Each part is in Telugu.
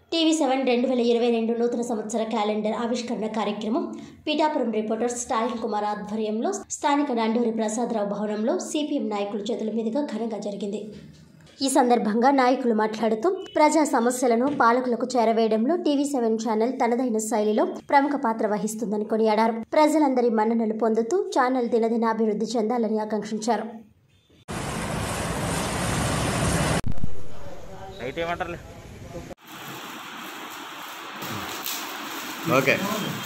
టీవీ సెవెన్ రెండు వేల ఇరవై రెండు నూతన సంవత్సర క్యాలెండర్ ఆవిష్కరణ కార్యక్రమం పీఠాపురం రిపోర్టర్ స్టాలిన్ కుమార్ ఆధ్వర్యంలో స్థానిక నండూరి ప్రసాదరావు భవనంలో సిపిఎం నాయకుల చేతుల మీదుగా ఘనంగా జరిగింది ఈ సందర్భంగా నాయకులు మాట్లాడుతూ ప్రజా సమస్యలను పాలకులకు చేరవేయడంలో టీవీ సెవెన్ ఛానల్ తనదైన శైలిలో ప్రముఖ పాత్ర వహిస్తుందని కొనియాడారు ప్రజలందరి మన్ననలు పొందుతూ ఛానల్ దినదిన అభివృద్ధి చెందాలని ఆకాంక్షించారు నైట్ ఏమంటారులే ఓకే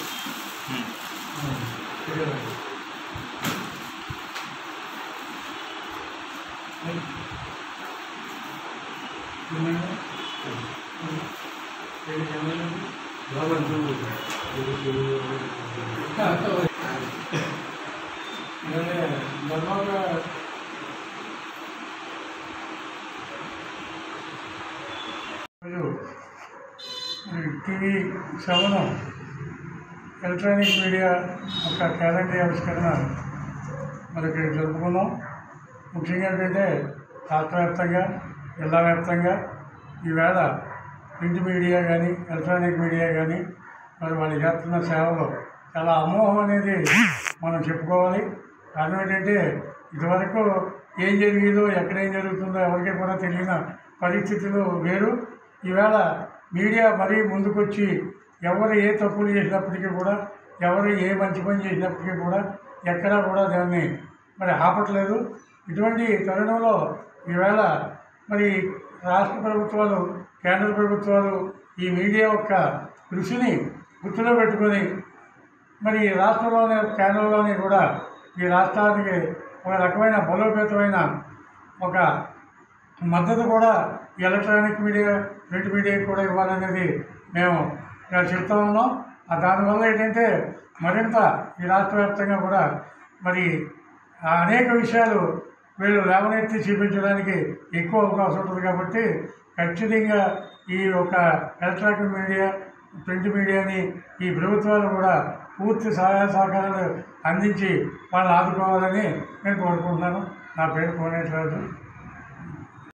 రోజు మరి టీవీ సెవెన్ ఎలక్ట్రానిక్ మీడియా ఒక క్యాలెండర్ ఆవిష్కరణ మరి ఇక్కడ జరుపుకున్నాం ముఖ్యంగా ఏంటంటే రాష్ట్ర వ్యాప్తంగా జిల్లా వ్యాప్తంగా ఈవేళ ప్రింట్ మీడియా కానీ ఎలక్ట్రానిక్ మీడియా కానీ మరి వాళ్ళు చేస్తున్న సేవలు చాలా అమోహం అనేది మనం చెప్పుకోవాలి కారణం ఏంటంటే ఇదివరకు ఏం జరిగిందో ఎక్కడ ఏం జరుగుతుందో ఎవరికీ కూడా తెలియని పరిస్థితులు వేరు ఈవేళ మీడియా మరీ ముందుకొచ్చి ఎవరు ఏ తప్పులు చేసినప్పటికీ కూడా ఎవరు ఏ మంచి పని చేసినప్పటికీ కూడా ఎక్కడా కూడా దాన్ని మరి ఆపట్లేదు ఇటువంటి తరుణంలో ఈవేళ మరి రాష్ట్ర ప్రభుత్వాలు కేంద్ర ప్రభుత్వాలు ఈ మీడియా యొక్క కృషిని గుర్తులో పెట్టుకొని మరి రాష్ట్రంలోనే కేంద్రంలోని కూడా ఈ రాష్ట్రానికి ఒక రకమైన బలోపేతమైన ఒక మద్దతు కూడా ఈ ఎలక్ట్రానిక్ మీడియా ప్రింట్ మీడియాకి కూడా ఇవ్వాలనేది మేము ఇక్కడ చెప్తా ఉన్నాం ఆ దానివల్ల ఏంటంటే మరింత ఈ రాష్ట్ర వ్యాప్తంగా కూడా మరి ఆ అనేక విషయాలు వీళ్ళు లేవనెత్తి చూపించడానికి ఎక్కువ అవకాశం ఉంటుంది కాబట్టి ఖచ్చితంగా ఈ ఒక ఎలక్ట్రానిక్ మీడియా ప్రింట్ మీడియాని ఈ ప్రభుత్వాలు కూడా పూర్తి సహాయ సహకారాలు అందించి వాళ్ళు ఆదుకోవాలని నేను కోరుకుంటున్నాను నా పేరు కోనేటి రాజు